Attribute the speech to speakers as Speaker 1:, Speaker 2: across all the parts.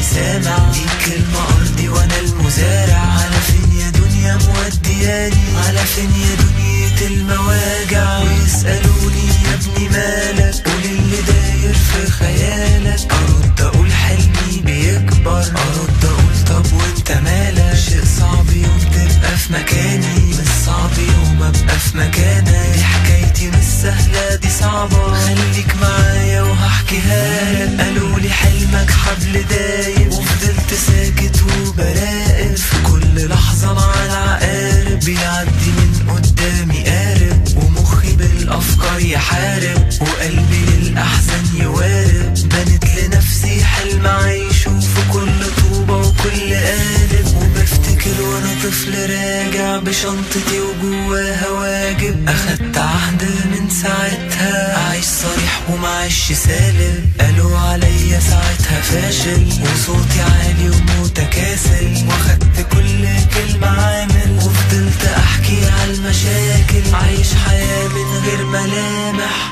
Speaker 1: سامع دي كلمة أرضي وأنا المزارع على فين يا دنيا مودياني على فين يا دنيا المواجع ويسألوني يا ابني مالك قول اللي داير في خيالك أرد أقول حلمي بيكبر أرد أقول طب وانت مالك شيء صعب يوم تبقى في مكاني مش صعب يوم أبقى في مكانك دي حكايتي مش سهلة دي صعبة خليك معايا وهحكيها لك قالوا لي حلمك حبل دايب وفضلت ساكت وبراقب في كل لحظة مع العقارب بيعدي من قدامي قارب ومخي بالأفكار يحارب وقلبي للأحزان يوارب بنت لنفسي حلم عايشه في كل طوبة وكل قالب وبفتكر وانا طفل راجع بشنطتي وجواها واجب اخدت عهد من ساعتها اعيش صريح ومعيش سالب قالوا عليا ساعتها فاشل وصوتي عالي ومتكاسل واخدت كل كلمة عامل وفضلت احكي على المشاكل عايش حياة من غير ملامح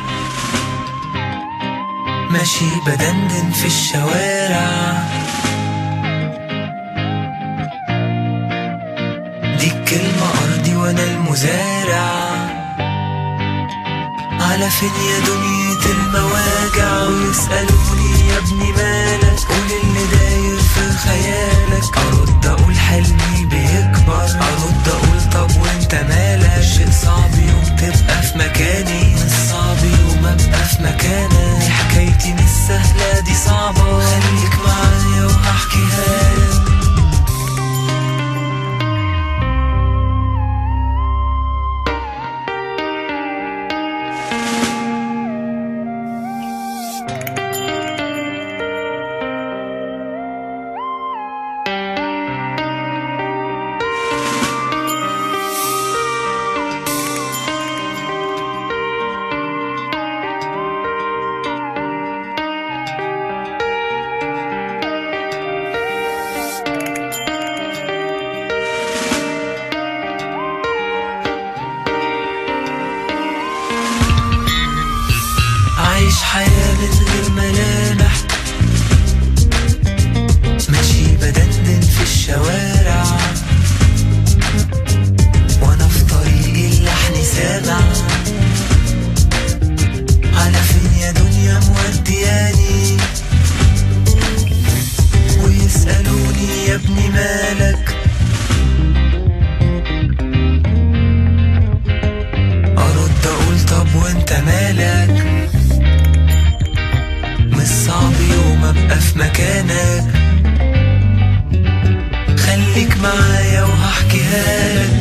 Speaker 1: ماشي بدندن في الشوارع دي الكلمة أرضي وأنا المزارع على فين يا دنيا المواجع ويسألوني يا ابني مالك قول اللي داير في خيالك أرد أقول حلمي بيكبر أرد أقول طب وانت مالك شيء صعب يوم تبقى في مكاني مش صعب يوم أبقى في مكانك دي حكايتي مش سهلة دي صعبة خليك معايا وهحكيها لك عايش حياة من غير ملامح ماشي بدندن في الشوارع وانا في طريقي اللحن سامع على فين يا دنيا مودياني ويسألوني يا ابني مالك أرد أقول طب وانت مالك مش صعب يوم ابقى في مكانك خليك معايا وهحكيها لك